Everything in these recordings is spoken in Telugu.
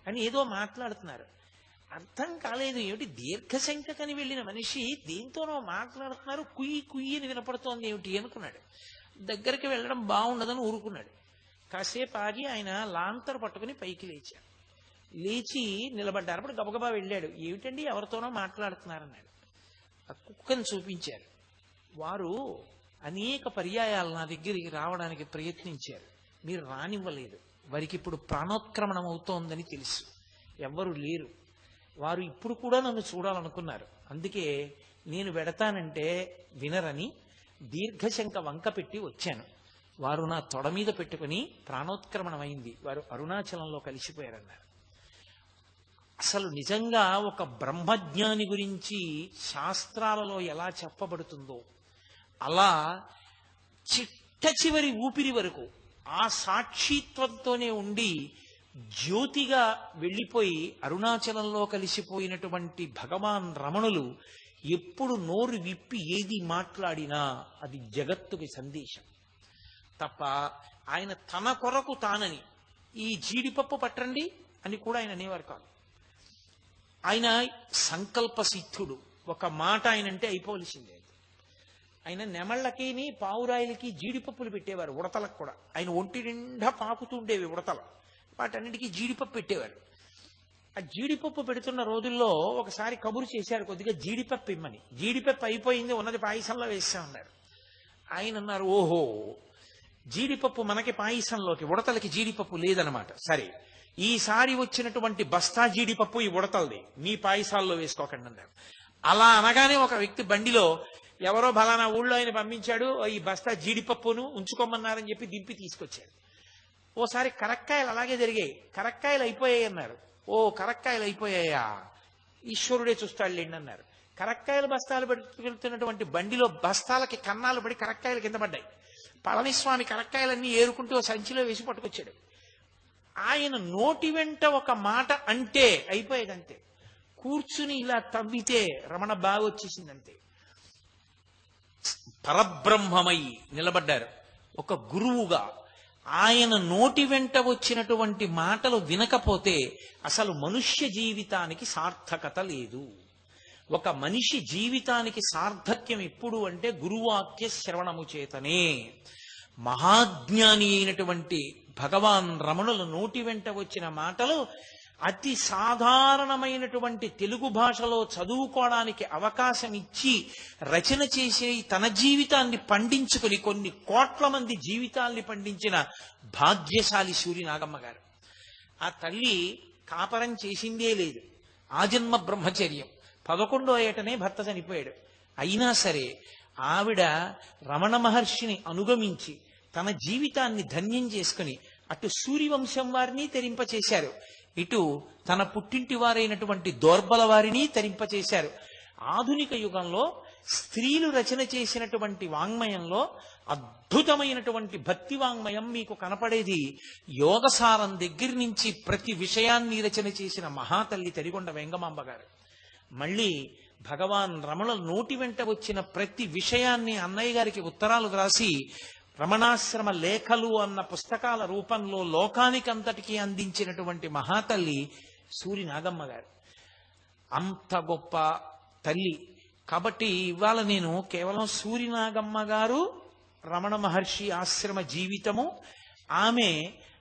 అని ఏదో మాట్లాడుతున్నారు అర్థం కాలేదు ఏమిటి దీర్ఘశంకని వెళ్ళిన మనిషి దేంతోనో మాట్లాడుతున్నారు కుయ్యి కుయ్యి అని వినపడుతోంది ఏమిటి అనుకున్నాడు దగ్గరికి వెళ్ళడం బాగుండదని ఊరుకున్నాడు కాసేపు ఆగి ఆయన లాంతరు పట్టుకుని పైకి లేచాడు లేచి నిలబడ్డారు అప్పుడు గబగబా వెళ్ళాడు ఏమిటండి ఎవరితోనో మాట్లాడుతున్నారన్నాడు ఆ కుక్కను చూపించారు వారు అనేక పర్యాయాలు నా దగ్గరికి రావడానికి ప్రయత్నించారు మీరు రానివ్వలేదు వారికి ఇప్పుడు ప్రాణోత్క్రమణం అవుతోందని తెలుసు ఎవ్వరు లేరు వారు ఇప్పుడు కూడా నన్ను చూడాలనుకున్నారు అందుకే నేను వెడతానంటే వినరని దీర్ఘశంక వంక పెట్టి వచ్చాను వారు నా తొడ మీద పెట్టుకుని ప్రాణోత్క్రమణం అయింది వారు అరుణాచలంలో కలిసిపోయారన్నారు అసలు నిజంగా ఒక బ్రహ్మజ్ఞాని గురించి శాస్త్రాలలో ఎలా చెప్పబడుతుందో అలా చిట్ట చివరి ఊపిరి వరకు ఆ సాక్షిత్వంతోనే ఉండి జ్యోతిగా వెళ్ళిపోయి అరుణాచలంలో కలిసిపోయినటువంటి భగవాన్ రమణులు ఎప్పుడు నోరు విప్పి ఏది మాట్లాడినా అది జగత్తుకి సందేశం తప్ప ఆయన తన కొరకు తానని ఈ జీడిపప్పు పట్టండి అని కూడా ఆయన అనేవారు కాదు ఆయన సంకల్ప సిద్ధుడు ఒక మాట ఆయన అంటే అయిపోవలసిందే ఆయన నెమళ్ళకిని పావురాయిలకి జీడిపప్పులు పెట్టేవారు ఉడతలకు కూడా ఆయన ఒంటి నిండా పాకుతుండేవి ఉడతలు వాటన్నిటికీ జీడిపప్పు పెట్టేవారు ఆ జీడిపప్పు పెడుతున్న రోజుల్లో ఒకసారి కబురు చేశారు కొద్దిగా జీడిపప్పు ఇమ్మని జీడిపప్పు అయిపోయింది ఉన్నది పాయసంలో వేస్తా ఉన్నారు ఆయన అన్నారు ఓహో జీడిపప్పు మనకి పాయసంలోకి ఉడతలకి జీడిపప్పు లేదనమాట సరే ఈసారి వచ్చినటువంటి బస్తా జీడిపప్పు ఈ ఉడతలది మీ పాయసాల్లో వేసుకోకండి అన్నారు అలా అనగానే ఒక వ్యక్తి బండిలో ఎవరో బలానా ఊళ్ళో ఆయన పంపించాడు ఈ బస్తా జీడిపప్పును ఉంచుకోమన్నారని చెప్పి దింపి తీసుకొచ్చాడు ఓసారి కరక్కాయలు అలాగే జరిగాయి కరక్కాయలు అయిపోయాయి అన్నారు ఓ కరక్కాయలు అయిపోయాయా ఈశ్వరుడే చూస్తాడులేండి అన్నారు కరక్కాయలు బస్తాలు పెట్టుకెళ్తున్నటువంటి బండిలో బస్తాలకి కన్నాలు పడి కరక్కాయలు కింద పడ్డాయి పళనిస్వామి కరక్కాయలన్నీ ఏరుకుంటూ ఓ సంచిలో వేసి పట్టుకొచ్చాడు ఆయన నోటి వెంట ఒక మాట అంటే అయిపోయేది అంతే కూర్చుని ఇలా తవ్వితే రమణ బాగా వచ్చేసిందంతే పరబ్రహ్మమై నిలబడ్డారు ఒక గురువుగా ఆయన నోటి వెంట వచ్చినటువంటి మాటలు వినకపోతే అసలు మనుష్య జీవితానికి సార్థకత లేదు ఒక మనిషి జీవితానికి సార్థక్యం ఎప్పుడు అంటే గురువాక్య శ్రవణము చేతనే మహాజ్ఞాని అయినటువంటి భగవాన్ రమణుల నోటి వెంట వచ్చిన మాటలు అతి సాధారణమైనటువంటి తెలుగు భాషలో చదువుకోవడానికి అవకాశం ఇచ్చి రచన చేసే తన జీవితాన్ని పండించుకుని కొన్ని కోట్ల మంది జీవితాల్ని పండించిన భాగ్యశాలి సూర్య నాగమ్మ గారు ఆ తల్లి కాపరం చేసిందే లేదు ఆజన్మ బ్రహ్మచర్యం పదకొండో ఏటనే భర్త చనిపోయాడు అయినా సరే ఆవిడ రమణ మహర్షిని అనుగమించి తన జీవితాన్ని ధన్యం చేసుకుని అటు సూర్యవంశం వారిని తెరింపచేశారు ఇటు తన పుట్టింటి వారైనటువంటి దోర్బల వారిని తరింపచేశారు ఆధునిక యుగంలో స్త్రీలు రచన చేసినటువంటి వాంగ్మయంలో అద్భుతమైనటువంటి భక్తి వాంగ్మయం మీకు కనపడేది యోగసారం దగ్గర నుంచి ప్రతి విషయాన్ని రచన చేసిన మహాతల్లి తరిగొండ వెంగమాంబ గారు మళ్ళీ భగవాన్ రమణ నోటి వెంట వచ్చిన ప్రతి విషయాన్ని అన్నయ్య గారికి ఉత్తరాలు రాసి రమణాశ్రమ లేఖలు అన్న పుస్తకాల రూపంలో లోకానికంతటికీ అందించినటువంటి మహాతల్లి సూరి నాగమ్మ గారు అంత గొప్ప తల్లి కాబట్టి ఇవాళ నేను కేవలం సూరి నాగమ్మ గారు రమణ మహర్షి ఆశ్రమ జీవితము ఆమె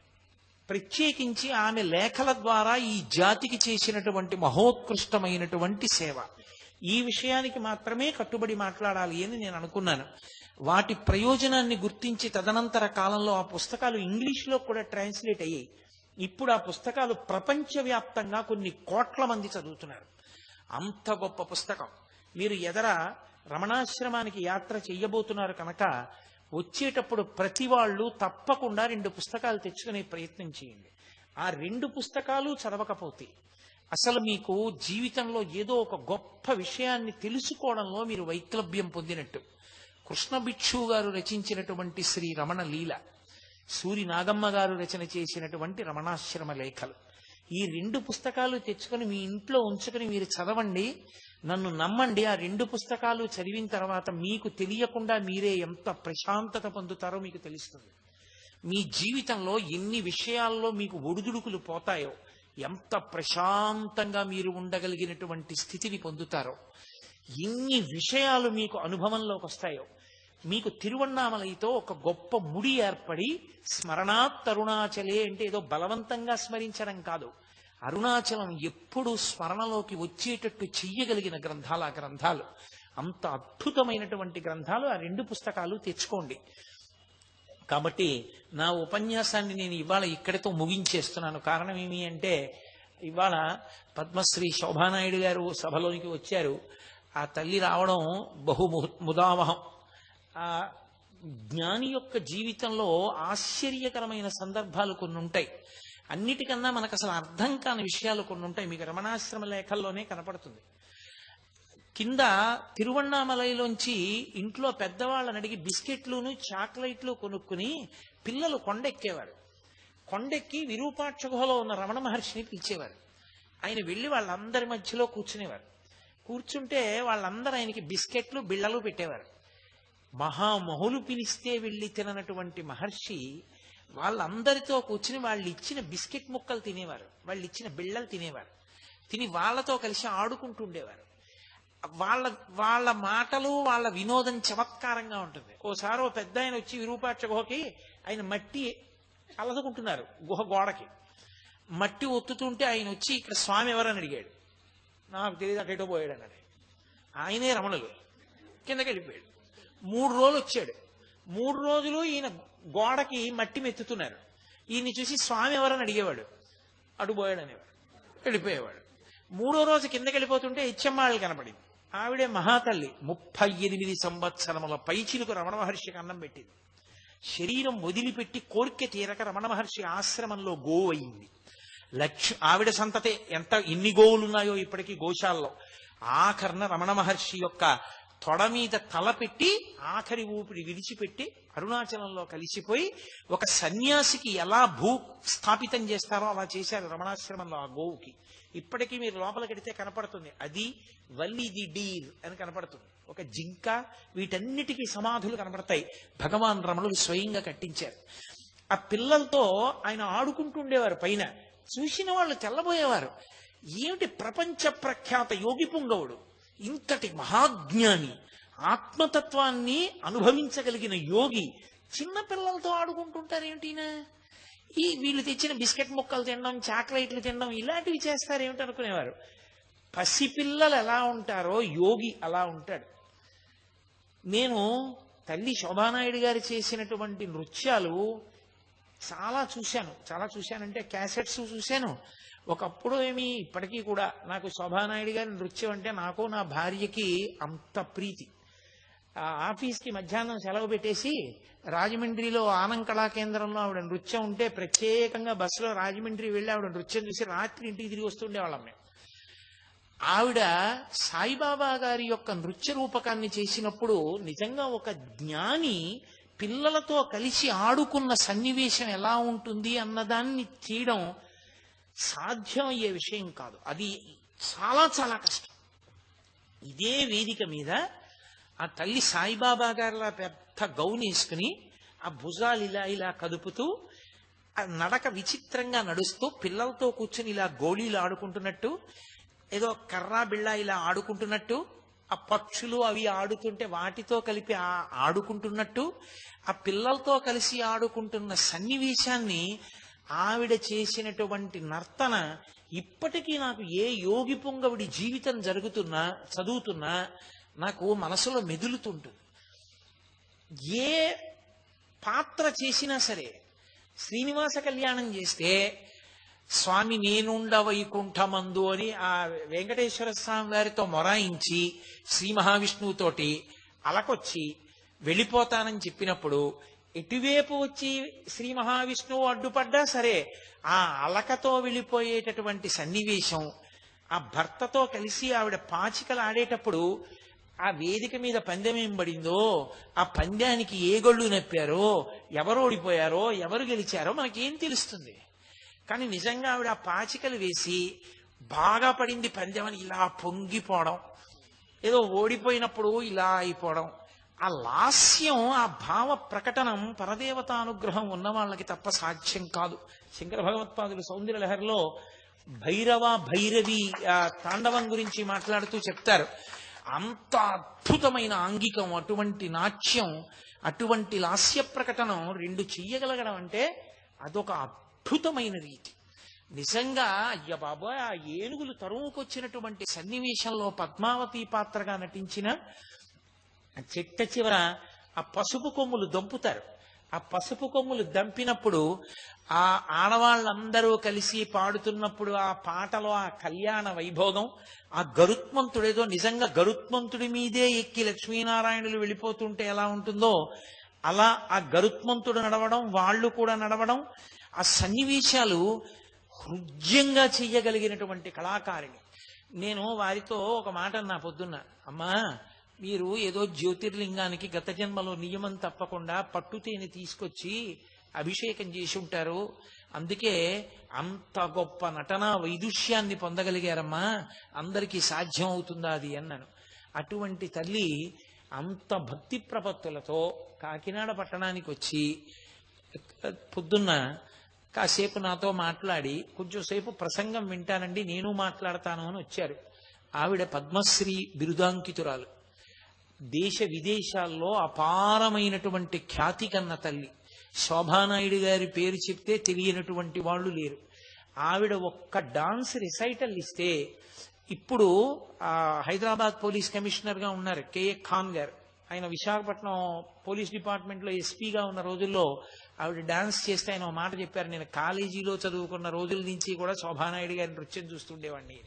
ప్రత్యేకించి ఆమె లేఖల ద్వారా ఈ జాతికి చేసినటువంటి మహోత్కృష్టమైనటువంటి సేవ ఈ విషయానికి మాత్రమే కట్టుబడి మాట్లాడాలి అని నేను అనుకున్నాను వాటి ప్రయోజనాన్ని గుర్తించి తదనంతర కాలంలో ఆ పుస్తకాలు ఇంగ్లీష్లో కూడా ట్రాన్స్లేట్ అయ్యాయి ఇప్పుడు ఆ పుస్తకాలు ప్రపంచవ్యాప్తంగా కొన్ని కోట్ల మంది చదువుతున్నారు అంత గొప్ప పుస్తకం మీరు ఎదర రమణాశ్రమానికి యాత్ర చెయ్యబోతున్నారు కనుక వచ్చేటప్పుడు ప్రతి వాళ్ళు తప్పకుండా రెండు పుస్తకాలు తెచ్చుకునే ప్రయత్నం చేయండి ఆ రెండు పుస్తకాలు చదవకపోతే అసలు మీకు జీవితంలో ఏదో ఒక గొప్ప విషయాన్ని తెలుసుకోవడంలో మీరు వైక్లభ్యం పొందినట్టు కృష్ణ భిక్షు గారు రచించినటువంటి శ్రీ రమణ లీల సూరి నాగమ్మ గారు రచన చేసినటువంటి రమణాశ్రమ లేఖలు ఈ రెండు పుస్తకాలు తెచ్చుకొని మీ ఇంట్లో ఉంచుకొని మీరు చదవండి నన్ను నమ్మండి ఆ రెండు పుస్తకాలు చదివిన తర్వాత మీకు తెలియకుండా మీరే ఎంత ప్రశాంతత పొందుతారో మీకు తెలుస్తుంది మీ జీవితంలో ఎన్ని విషయాల్లో మీకు ఒడిదుడుకులు పోతాయో ఎంత ప్రశాంతంగా మీరు ఉండగలిగినటువంటి స్థితిని పొందుతారో ఎన్ని విషయాలు మీకు అనుభవంలోకి వస్తాయో మీకు తిరువണ്ണామలైతో ఒక గొప్ప ముడి ఏర్పడి స్మరణాత్ అరుణాచలే అంటే ఏదో బలవంతంగా స్మరించడం కాదు అరుణాచలం ఎప్పుడు స్మరణలోకి వచ్చేటట్టు చెయ్యగలిగిన గ్రంథాలు ఆ గ్రంథాలు అంత అద్భుతమైనటువంటి గ్రంథాలు ఆ రెండు పుస్తకాలు తెచ్చుకోండి కాబట్టి నా ఉపన్యాసాన్ని నేను ఇవాళ ఇక్కడితో ముగించేస్తున్నాను కారణం ఏమి అంటే ఇవాళ పద్మశ్రీ శోభానాయుడు గారు సభలోనికి వచ్చారు ఆ తల్లి రావడం బహు ము- ముదావహం ఆ జ్ఞాని యొక్క జీవితంలో ఆశ్చర్యకరమైన సందర్భాలు కొన్ని ఉంటాయి అన్నిటికన్నా మనకు అసలు అర్థం కాని విషయాలు కొన్ని ఉంటాయి మీకు రమణాశ్రమ లేఖల్లోనే కనపడుతుంది కింద తిరువണ്ണామలైలోంచి ఇంట్లో పెద్దవాళ్ళని అడిగి బిస్కెట్లును చాక్లెట్లు కొనుక్కుని పిల్లలు కొండెక్కేవారు కొండెక్కి విరూపాక్ష గుహలో ఉన్న రమణ మహర్షిని పిలిచేవారు ఆయన వెళ్ళి వాళ్ళందరి మధ్యలో కూర్చునేవారు కూర్చుంటే వాళ్ళందరూ ఆయనకి బిస్కెట్లు బిళ్ళలు పెట్టేవారు మహామహులు పిలిస్తే వెళ్ళి తిననటువంటి మహర్షి వాళ్ళందరితో కూర్చుని వాళ్ళు ఇచ్చిన బిస్కెట్ ముక్కలు తినేవారు వాళ్ళు ఇచ్చిన బిళ్ళలు తినేవారు తిని వాళ్ళతో కలిసి ఆడుకుంటూ ఉండేవారు వాళ్ళ వాళ్ళ మాటలు వాళ్ళ వినోదం చమత్కారంగా ఉంటుంది ఓసారి ఓ పెద్ద ఆయన వచ్చి విరూపాక్ష గుహకి ఆయన మట్టి అలదుకుంటున్నారు గుహ గోడకి మట్టి ఒత్తుతుంటే ఆయన వచ్చి ఇక్కడ స్వామి ఎవరని అడిగాడు నాకు తెలియదు అటేటో పోయాడు అన్నాడు ఆయనే రమణులు కిందకి వెళ్ళిపోయాడు మూడు రోజులు వచ్చాడు మూడు రోజులు ఈయన గోడకి మట్టి మెత్తుతున్నారు ఈయన్ని చూసి స్వామి ఎవరని అడిగేవాడు అటు పోయాడు అనేవాడు వెళ్ళిపోయేవాడు మూడో రోజు కిందకి వెళ్ళిపోతుంటే ఇచ్చమ్మాళ్ళు కనపడింది ఆవిడే మహాతల్లి ముప్పై ఎనిమిది సంవత్సరముల పైచిలకు రమణ మహర్షికి అన్నం పెట్టింది శరీరం వదిలిపెట్టి కోరిక తీరక రమణ మహర్షి ఆశ్రమంలో గోవు అయింది లక్ష ఆవిడ సంతతే ఎంత ఎన్ని గోవులు ఉన్నాయో ఇప్పటికీ గోశాలలో ఆఖరణ రమణ మహర్షి యొక్క తొడ మీద తల పెట్టి ఆఖరి ఊపిరి విడిచిపెట్టి అరుణాచలంలో కలిసిపోయి ఒక సన్యాసికి ఎలా భూ స్థాపితం చేస్తారో అలా చేశారు రమణాశ్రమంలో ఆ గోవుకి ఇప్పటికీ మీరు లోపలికెడితే కనపడుతుంది అది వల్లి ది డీర్ అని కనపడుతుంది ఒక జింక వీటన్నిటికీ సమాధులు కనపడతాయి భగవాన్ రమణులు స్వయంగా కట్టించారు ఆ పిల్లలతో ఆయన ఆడుకుంటుండేవారు పైన చూసిన వాళ్ళు తెల్లబోయేవారు ఏమిటి ప్రపంచ ప్రఖ్యాత యోగి పుంగవుడు ఇంతటి మహాజ్ఞాని ఆత్మతత్వాన్ని అనుభవించగలిగిన యోగి చిన్న పిల్లలతో ఆడుకుంటుంటారేమిటినా ఈ వీళ్ళు తెచ్చిన బిస్కెట్ ముక్కలు తినడం చాక్లెట్లు తినడం ఇలాంటివి చేస్తారేమిటి అనుకునేవారు పసిపిల్లలు ఎలా ఉంటారో యోగి అలా ఉంటాడు నేను తల్లి శోభానాయుడు గారు చేసినటువంటి నృత్యాలు చాలా చూశాను చాలా చూశానంటే క్యాసెట్స్ చూశాను ఒకప్పుడు ఏమి ఇప్పటికీ కూడా నాకు శోభానాయుడు గారి నృత్యం అంటే నాకు నా భార్యకి అంత ప్రీతి ఆ ఆఫీస్కి మధ్యాహ్నం సెలవు పెట్టేసి రాజమండ్రిలో ఆనం కళా కేంద్రంలో ఆవిడ నృత్యం ఉంటే ప్రత్యేకంగా బస్సులో రాజమండ్రి వెళ్ళి ఆవిడ నృత్యం చూసి రాత్రి ఇంటికి తిరిగి వస్తుండేవాళ్ళం మేము ఆవిడ సాయిబాబా గారి యొక్క నృత్య రూపకాన్ని చేసినప్పుడు నిజంగా ఒక జ్ఞాని పిల్లలతో కలిసి ఆడుకున్న సన్నివేశం ఎలా ఉంటుంది అన్నదాన్ని తీయడం సాధ్యమయ్యే విషయం కాదు అది చాలా చాలా కష్టం ఇదే వేదిక మీద ఆ తల్లి సాయిబాబా గారిలా పెద్ద గౌన్ వేసుకుని ఆ భుజాలు ఇలా ఇలా కదుపుతూ ఆ నడక విచిత్రంగా నడుస్తూ పిల్లలతో కూర్చుని ఇలా గోళీలు ఆడుకుంటున్నట్టు ఏదో కర్రా బిళ్ళ ఇలా ఆడుకుంటున్నట్టు ఆ పక్షులు అవి ఆడుతుంటే వాటితో కలిపి ఆ ఆడుకుంటున్నట్టు ఆ పిల్లలతో కలిసి ఆడుకుంటున్న సన్నివేశాన్ని ఆవిడ చేసినటువంటి నర్తన ఇప్పటికీ నాకు ఏ యోగి పుంగవుడి జీవితం జరుగుతున్నా చదువుతున్నా నాకు మనసులో మెదులుతుంటుంది ఏ పాత్ర చేసినా సరే శ్రీనివాస కళ్యాణం చేస్తే స్వామి నేనుండ వైకుంఠమందు అని ఆ వెంకటేశ్వర స్వామి వారితో మొరాయించి శ్రీ మహావిష్ణువుతోటి అలకొచ్చి వెళ్ళిపోతానని చెప్పినప్పుడు ఎటువైపు వచ్చి శ్రీ మహావిష్ణువు అడ్డుపడ్డా సరే ఆ అలకతో వెళ్ళిపోయేటటువంటి సన్నివేశం ఆ భర్తతో కలిసి ఆవిడ పాచికలు ఆడేటప్పుడు ఆ వేదిక మీద పందెం ఏం పడిందో ఆ పందానికి ఏ గొళ్ళు నప్పారో ఎవరు ఓడిపోయారో ఎవరు గెలిచారో మనకేం తెలుస్తుంది కానీ నిజంగా ఆవిడ ఆ పాచికలు వేసి బాగా పడింది పందెం అని ఇలా పొంగిపోవడం ఏదో ఓడిపోయినప్పుడు ఇలా అయిపోవడం ఆ లాస్యం ఆ భావ ప్రకటనం పరదేవతానుగ్రహం ఉన్న వాళ్ళకి తప్ప సాధ్యం కాదు శంకర భగవత్పాదులు సౌందర్య లహరిలో భైరవ భైరవి ఆ, తాండవం గురించి మాట్లాడుతూ చెప్తారు అంత అద్భుతమైన ఆంగికం అటువంటి నాట్యం అటువంటి లాస్య ప్రకటనం రెండు చెయ్యగలగడం అంటే అదొక అద్భుతమైన రీతి నిజంగా అయ్య బాబోయ్ ఆ ఏనుగులు తరువుకొచ్చినటువంటి సన్నివేశంలో పద్మావతి పాత్రగా నటించిన ఆ చెట్ట చివర ఆ పసుపు కొమ్ములు దంపుతారు ఆ పసుపు కొమ్ములు దంపినప్పుడు ఆ ఆడవాళ్ళందరూ కలిసి పాడుతున్నప్పుడు ఆ పాటలో ఆ కళ్యాణ వైభోగం ఆ గరుత్మంతుడేదో నిజంగా గరుత్మంతుడి మీదే ఎక్కి లక్ష్మీనారాయణులు వెళ్ళిపోతుంటే ఎలా ఉంటుందో అలా ఆ గరుత్మంతుడు నడవడం వాళ్ళు కూడా నడవడం ఆ సన్నివేశాలు హృద్యంగా చెయ్యగలిగినటువంటి కళాకారిణి నేను వారితో ఒక మాట నా పొద్దున్న అమ్మా మీరు ఏదో జ్యోతిర్లింగానికి గత జన్మలో నియమం తప్పకుండా పట్టుతేని తీసుకొచ్చి అభిషేకం చేసి ఉంటారు అందుకే అంత గొప్ప నటన వైదుష్యాన్ని పొందగలిగారమ్మా అందరికీ సాధ్యం అవుతుందా అది అన్నాను అటువంటి తల్లి అంత భక్తి ప్రపత్తులతో కాకినాడ పట్టణానికి వచ్చి పొద్దున్న కాసేపు నాతో మాట్లాడి కొంచెం సేపు ప్రసంగం వింటానండి నేను మాట్లాడతాను అని వచ్చారు ఆవిడ పద్మశ్రీ బిరుదాంకితురాలు దేశ విదేశాల్లో అపారమైనటువంటి ఖ్యాతి కన్న తల్లి శోభానాయుడు గారి పేరు చెప్తే తెలియనటువంటి వాళ్ళు లేరు ఆవిడ ఒక్క డాన్స్ రిసైటల్ ఇస్తే ఇప్పుడు ఆ, హైదరాబాద్ పోలీస్ కమిషనర్ గా ఉన్నారు కేఏ ఖాన్ గారు ఆయన విశాఖపట్నం పోలీస్ డిపార్ట్మెంట్ లో ఎస్పీగా ఉన్న రోజుల్లో ఆవిడ డాన్స్ చేస్తే ఆయన ఒక మాట చెప్పారు నేను కాలేజీలో చదువుకున్న రోజుల నుంచి కూడా శోభానాయుడు గారి నృత్యం చూస్తుండేవాడిని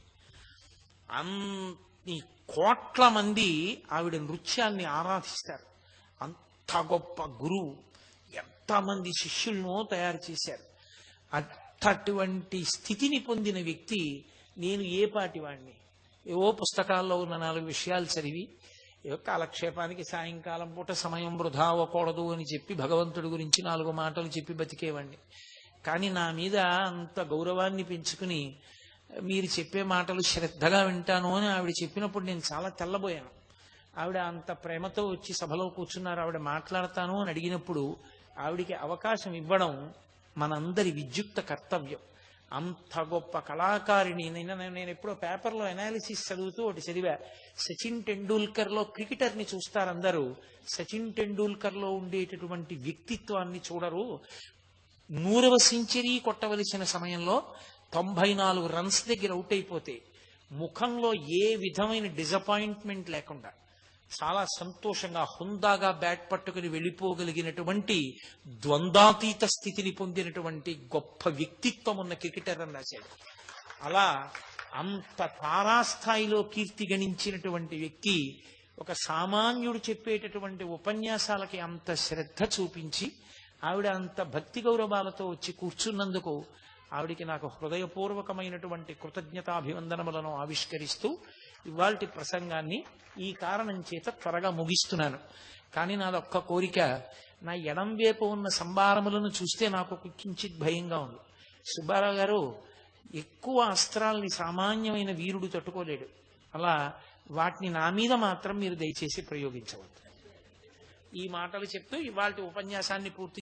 అన్ని కోట్ల మంది ఆవిడ నృత్యాన్ని ఆరాధిస్తారు అంత గొప్ప గురువు ఎంతమంది శిష్యులను తయారు చేశారు అటువంటి స్థితిని పొందిన వ్యక్తి నేను ఏ పాటి వాడిని ఏవో పుస్తకాల్లో ఉన్న నాలుగు విషయాలు చదివి ఏవో కాలక్షేపానికి సాయంకాలం పూట సమయం వృధా అవ్వకూడదు అని చెప్పి భగవంతుడి గురించి నాలుగు మాటలు చెప్పి బతికేవాడిని కానీ నా మీద అంత గౌరవాన్ని పెంచుకుని మీరు చెప్పే మాటలు శ్రద్ధగా వింటాను అని ఆవిడ చెప్పినప్పుడు నేను చాలా తెల్లబోయాను ఆవిడ అంత ప్రేమతో వచ్చి సభలో కూర్చున్నారు ఆవిడ మాట్లాడతాను అని అడిగినప్పుడు ఆవిడికి అవకాశం ఇవ్వడం మనందరి విద్యుక్త కర్తవ్యం అంత గొప్ప కళాకారిణి నిన్న నేను నేను ఎప్పుడో పేపర్లో అనాలిసిస్ చదువుతూ ఒకటి చదివా సచిన్ టెండూల్కర్ లో క్రికెటర్ ని చూస్తారు అందరూ సచిన్ టెండూల్కర్ లో ఉండేటటువంటి వ్యక్తిత్వాన్ని చూడరు నూరవ సెంచరీ కొట్టవలసిన సమయంలో తొంభై నాలుగు రన్స్ దగ్గర అవుట్ అయిపోతే ముఖంలో ఏ విధమైన డిసప్పాయింట్మెంట్ లేకుండా చాలా సంతోషంగా హుందాగా బ్యాట్ పట్టుకుని వెళ్ళిపోగలిగినటువంటి ద్వంద్వాతీత స్థితిని పొందినటువంటి గొప్ప వ్యక్తిత్వం ఉన్న క్రికెటర్ అని రాశాడు అలా అంత తారాస్థాయిలో కీర్తి గణించినటువంటి వ్యక్తి ఒక సామాన్యుడు చెప్పేటటువంటి ఉపన్యాసాలకి అంత శ్రద్ధ చూపించి ఆవిడ అంత భక్తి గౌరవాలతో వచ్చి కూర్చున్నందుకు ఆవిడికి నాకు హృదయపూర్వకమైనటువంటి కృతజ్ఞతాభివందనములను ఆవిష్కరిస్తూ ఇవాల్టి ప్రసంగాన్ని ఈ కారణం చేత త్వరగా ముగిస్తున్నాను కానీ నాదొక్క కోరిక నా ఎడం వైపు ఉన్న సంభారములను చూస్తే నాకు ఒక కించిత్ భయంగా ఉంది సుబ్బారావు గారు ఎక్కువ అస్త్రాల్ని సామాన్యమైన వీరుడు తట్టుకోలేడు అలా వాటిని నా మీద మాత్రం మీరు దయచేసి ప్రయోగించవద్దు ఈ మాటలు చెప్తూ ఇవాళ ఉపన్యాసాన్ని పూర్తి